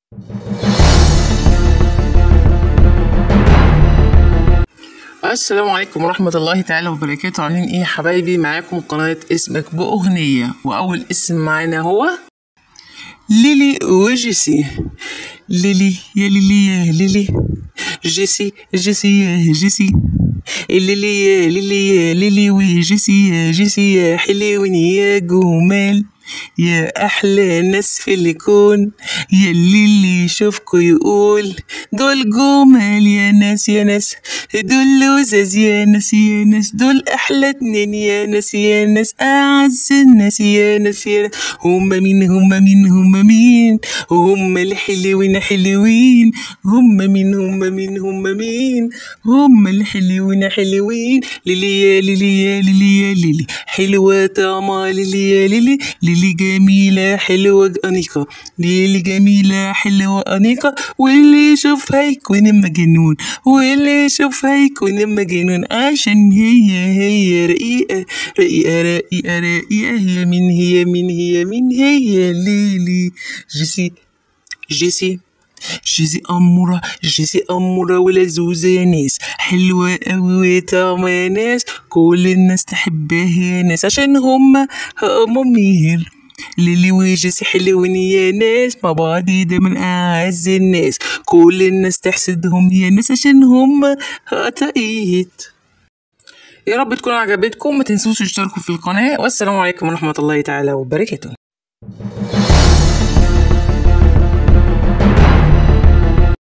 السلام عليكم ورحمة الله تعالى وبركاته عاملين ايه يا حبايبي معاكم قناة اسمك بأغنية وأول اسم معانا هو ليلي وجيسي ليلي يا ليلي يا ليلي جيسي جيسي يا جيسي ليلي يا ليلي يا ليلي وجيسي يا جيسي يا حلوين يا جمال يا أحلى ناس في الكون يا اللي يشوفكوا يقول دول جمال يا ناس يا ناس دول لزاز يا ناس يا ناس دول أحلى اتنين يا ناس يا ناس أعز الناس يا ناس يا ناس هما مين هما مين هما مين هما الحلوين حلوين هما مين هما مين هما مين هما الحلوين حلوين ليلي يا ليلي يا ليلي يا ليلي حلوة طعمة ليلي يا ليلي ليلي جميلة حلوة أنيقة ليلي جميلة حلوة أنيقة واللي يشوفها يكون مجنون واللي يشوفها يكون مجنون عشان هي هي رقيقة رقيقة رقيقة رقيقة هي مين هي مين هي مين هي ليلي جيسي جيسي جيسي أمورة جيسي أمورة ولزوزة يا ناس حلوة أوي طعمة يا ناس كل الناس تحبها يا ناس عشان هما أمامير ليلي وجيسي حلوين يا ناس مع بعض دايما أعز الناس كل الناس تحسدهم يا ناس عشان هما قطاقيت يا رب تكون عجبتكم ما تنسوش تشتركوا في القناة والسلام عليكم ورحمة الله تعالى وبركاته